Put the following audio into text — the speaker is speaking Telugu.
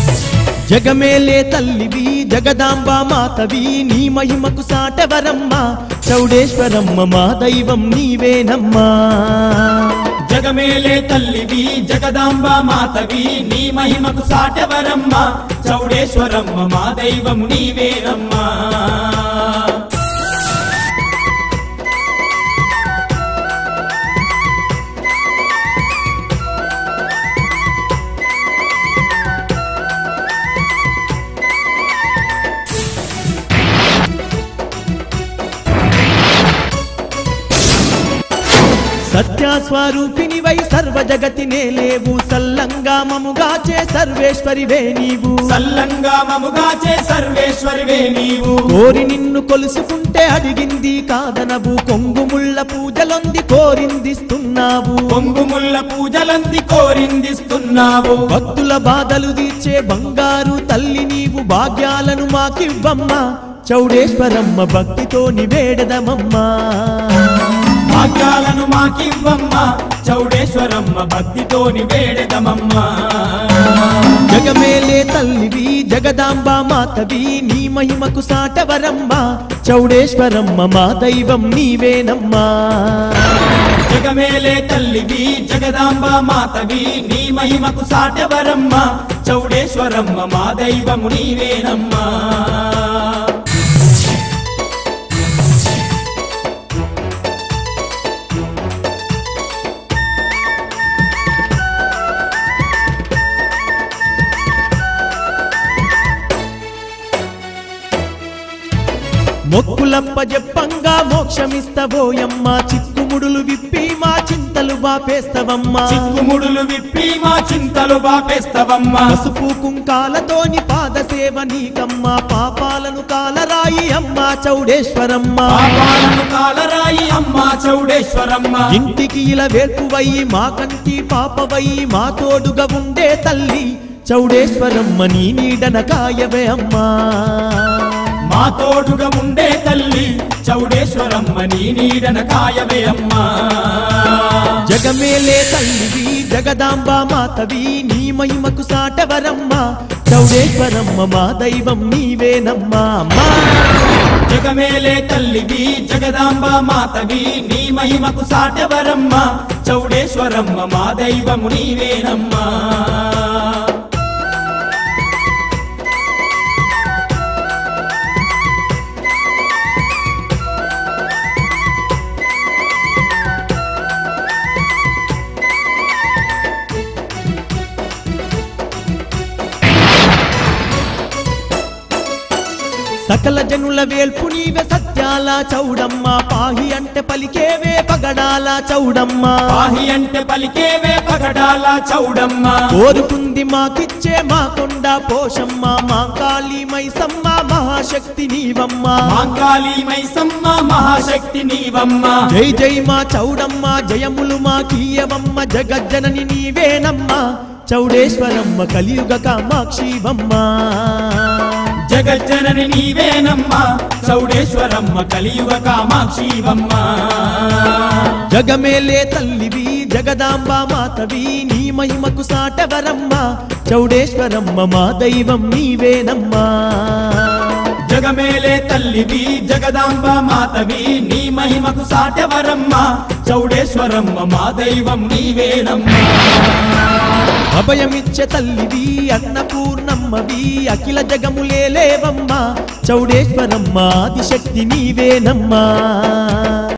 జగమేలే తల్లివి జగదాంబ మాతవి నీ మహిమకు సాటవరమ్మ చౌడేశ్వరమ్మ మా దైవం నీవేనమ్మా జగమేలే తల్లివి జగదాంబ మాతవి నీ మహిమకు సాటవరమ్మ చౌడేశ్వరమ్మ మా దైవం నీవేనమ్మా సత్యస్వరూపినివై సర్వ జగతినే లేవు సల్లంగా మముగాచే సర్వేశ్వరివే నీవు సల్లంగా మముగాచే సర్వేశ్వరివే నీవు కోరి నిన్ను కొలుసుకుంటే అడిగింది కాదనవు కొంగుముళ్ళ పూజలొంది కోరిందిస్తున్నావు పొంగుముల్ల పూజలంది కోరిందిస్తున్నావు భక్తుల బాధలు తీర్చే బంగారు తల్లి నీవు భాగ్యాలను మాకివ్వమ్మా చౌడేశ్వరమ్మ భక్తితో నివేడదమమ్మా భాగ్యాలను మాకివ్వమ్మ చౌడేశ్వరమ్మ భక్తితోని వేడదమమ్మ జగమేలే తల్లివి జగదాంబ మాతవి నీ మహిమకు సాటవరమ్మ చౌడేశ్వరమ్మ మా దైవం నీవేనమ్మా జగమేలే తల్లివి జగదాంబ మాతవి నీ మహిమకు సాటవరమ్మ చౌడేశ్వరమ్మ మా దైవము నీవేనమ్మా మొక్కులప్ప చెప్పంగా మోక్షమిస్తబోయమ్మ చిక్కుముడులు విప్పి మా చింతలు బాపేస్తవమ్మా చిక్కుముడులు విప్పి మా చింతలు బాపేస్తవమ్మా పసుపు కుంకాలతోని పాద సేవ నీకమ్మ పాపాలను కాలరాయి అమ్మ చౌడేశ్వరమ్మ పాపాలను కాలరాయి అమ్మ చౌడేశ్వరమ్మ ఇంటికి ఇలా వేర్పువయ్యి మా కంటి పాపవయ్యి మా తోడుగా ఉండే తల్లి చౌడేశ్వరమ్మ నీ నీడన కాయవే అమ్మా మా తోడుగా ఉండే తల్లి చౌడేశ్వరమ్మ నీ నీడన కాయవే అమ్మా జగమేలే తల్లివి జగదాంబ మాతవి నీ మహిమకు సాటవరమ్మ చౌడేశ్వరమ్మ మా దైవం నీవేనమ్మా అమ్మా జగమేలే తల్లివి జగదాంబ మాతవి నీ మహిమకు సాటవరమ్మ చౌడేశ్వరమ్మ మా దైవము నీవేనమ్మా సకల జనుల వేల్పు నీవే సత్యాల చౌడమ్మ పాహి అంటే పలికేవే పగడాల చౌడమ్మ పాహి అంటే పలికేవే పగడాల చౌడమ్మ కోరుకుంది మాకిచ్చే మా కొండ పోషమ్మ మా కాళీ మైసమ్మ మహాశక్తి నీవమ్మ మాంకాళి మైసమ్మ మహాశక్తి నీవమ్మ జై జై మా చౌడమ్మ జయములు మా కీయవమ్మ జగజ్జనని నీవేనమ్మ చౌడేశ్వరమ్మ కలియుగ కామాక్షివమ్మ జగజ్జనని నీవేనమ్మ చౌడేశ్వరమ్మ కలియుగ కామాక్షివమ్మ జగమేలే తల్లివి జగదాంబ మాతవి నీ మహిమకు సాటవరమ్మ చౌడేశ్వరమ్మ మా దైవం నీవేనమ్మా జగమేలే తల్లివి జగదాంబ మాతవి నీ మహిమకు సాటవరమ్మ చౌడేశ్వరమ్మ మా దైవం నీవేనమ్మా అభయమిచ్చే తల్లివి అన్నపూర్ణమ్మవి అఖిల జగములేలేవమ్మ చౌడేశ్వరమ్మ ఆదిశక్తి నీవేనమ్మా